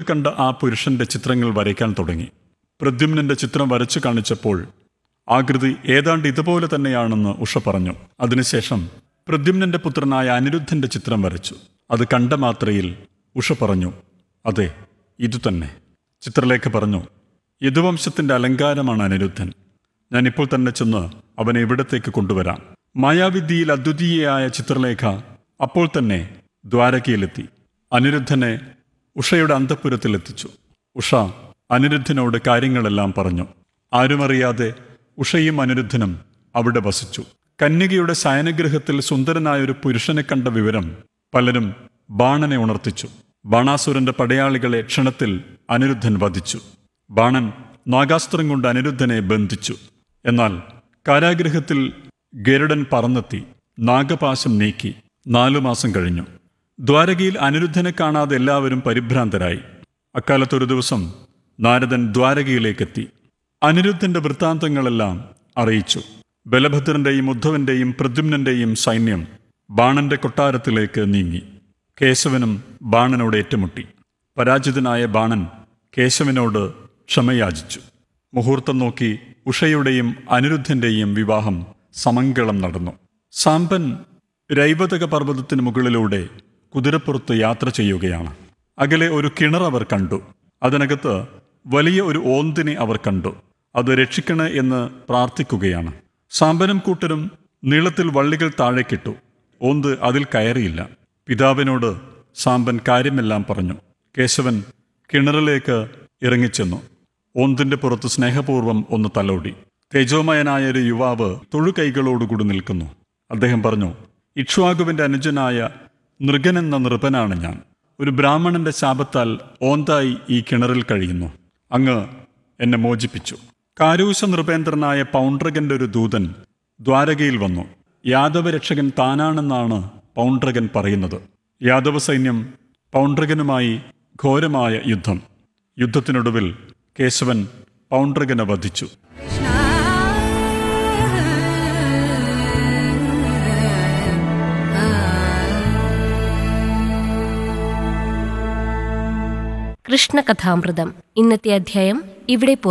കണ്ട ആ പുരുഷന്റെ ചിത്രങ്ങൾ വരയ്ക്കാൻ തുടങ്ങി പ്രദ്യുമ്നന്റെ ചിത്രം വരച്ചു കാണിച്ചപ്പോൾ ആകൃതി ഏതാണ്ട് ഇതുപോലെ തന്നെയാണെന്ന് ഉഷ പറഞ്ഞു അതിനുശേഷം പ്രദ്യുമ്നന്റെ പുത്രനായ അനിരുദ്ധന്റെ ചിത്രം വരച്ചു അത് കണ്ട മാത്രയിൽ ഉഷ പറഞ്ഞു അതെ ഇതുതന്നെ ചിത്രലേഖ പറഞ്ഞു യദുവംശത്തിന്റെ അലങ്കാരമാണ് അനിരുദ്ധൻ ഞാൻ ഇപ്പോൾ തന്നെ ചെന്ന് അവനെ ഇവിടത്തേക്ക് കൊണ്ടുവരാം മായാവിദ്യയിൽ അദ്വിതീയയായ ചിത്രലേഖ അപ്പോൾ തന്നെ ദ്വാരകയിലെത്തി അനിരുദ്ധനെ ഉഷയുടെ അന്തഃപുരത്തിലെത്തിച്ചു ഉഷ അനിരുദ്ധനോട് കാര്യങ്ങളെല്ലാം പറഞ്ഞു ആരുമറിയാതെ ഉഷയും അനിരുദ്ധനും അവിടെ വസിച്ചു കന്യകയുടെ ശയനഗൃഹത്തിൽ സുന്ദരനായ ഒരു പുരുഷനെ കണ്ട വിവരം പലരും ബാണനെ ഉണർത്തിച്ചു ബാണാസുരന്റെ പടയാളികളെ ക്ഷണത്തിൽ അനിരുദ്ധൻ വധിച്ചു ബാണൻ നാഗാസ്ത്രം കൊണ്ട് അനിരുദ്ധനെ ബന്ധിച്ചു എന്നാൽ കാരാഗൃഹത്തിൽ ഗരുഡൻ പറന്നെത്തി നാഗപാശം നീക്കി നാലു മാസം കഴിഞ്ഞു ദ്വാരകയിൽ അനിരുദ്ധനെ കാണാതെ എല്ലാവരും പരിഭ്രാന്തരായി അക്കാലത്തൊരു ദിവസം നാരദൻ ദ്വാരകയിലേക്കെത്തി അനിരുദ്ധന്റെ വൃത്താന്തങ്ങളെല്ലാം അറിയിച്ചു ബലഭദ്രന്റെയും ഉദ്ധവന്റെയും പ്രദ്യുമ്നന്റെയും സൈന്യം ബാണന്റെ കൊട്ടാരത്തിലേക്ക് നീങ്ങി കേശവനും ബാണനോട് ഏറ്റുമുട്ടി പരാജിതനായ ബാണൻ കേശവനോട് ക്ഷമയാചിച്ചു മുഹൂർത്തം നോക്കി ഉഷയുടെയും അനിരുദ്ധന്റെയും വിവാഹം സമങ്കളം നടന്നു സാമ്പൻ രൈവതക പർവ്വതത്തിന് മുകളിലൂടെ കുതിരപ്പുറത്ത് യാത്ര ചെയ്യുകയാണ് അകലെ ഒരു കിണർ അവർ കണ്ടു അതിനകത്ത് വലിയ ഒരു ഓന്തിനെ അവർ കണ്ടു അത് രക്ഷിക്കണേ എന്ന് പ്രാർത്ഥിക്കുകയാണ് സാമ്പനും കൂട്ടരും നീളത്തിൽ വള്ളികൾ താഴേക്കിട്ടു ഓന്ത് അതിൽ കയറിയില്ല പിതാവിനോട് സാമ്പൻ കാര്യമെല്ലാം പറഞ്ഞു കേശവൻ കിണറിലേക്ക് ഇറങ്ങിച്ചെന്നു ഓന്തിന്റെ പുറത്ത് സ്നേഹപൂർവ്വം ഒന്ന് തലോടി തേജോമയനായ ഒരു യുവാവ് തൊഴുകൈകളോടുകൂടി നിൽക്കുന്നു അദ്ദേഹം പറഞ്ഞു ഇക്ഷ്വാകുവിന്റെ അനുജനായ നൃഗനെന്ന നൃപനാണ് ഞാൻ ഒരു ബ്രാഹ്മണന്റെ ശാപത്താൽ ഓന്തായി ഈ കിണറിൽ കഴിയുന്നു അങ്ങ് എന്നെ മോചിപ്പിച്ചു കാരൂശ നൃപേന്ദ്രനായ പൗണ്ട്രകന്റെ ഒരു ദൂതൻ ദ്വാരകയിൽ വന്നു യാദവ രക്ഷകൻ താനാണെന്നാണ് പൗണ്ട്രകൻ പറയുന്നത് യാദവ സൈന്യം പൗണ്ട്രകനുമായി ഘോരമായ യുദ്ധം യുദ്ധത്തിനൊടുവിൽ കേശവൻ പൗണ്ട്രകനെ വധിച്ചു കൃഷ്ണകഥാമൃതം ഇന്നത്തെ അധ്യായം ഇവിടെ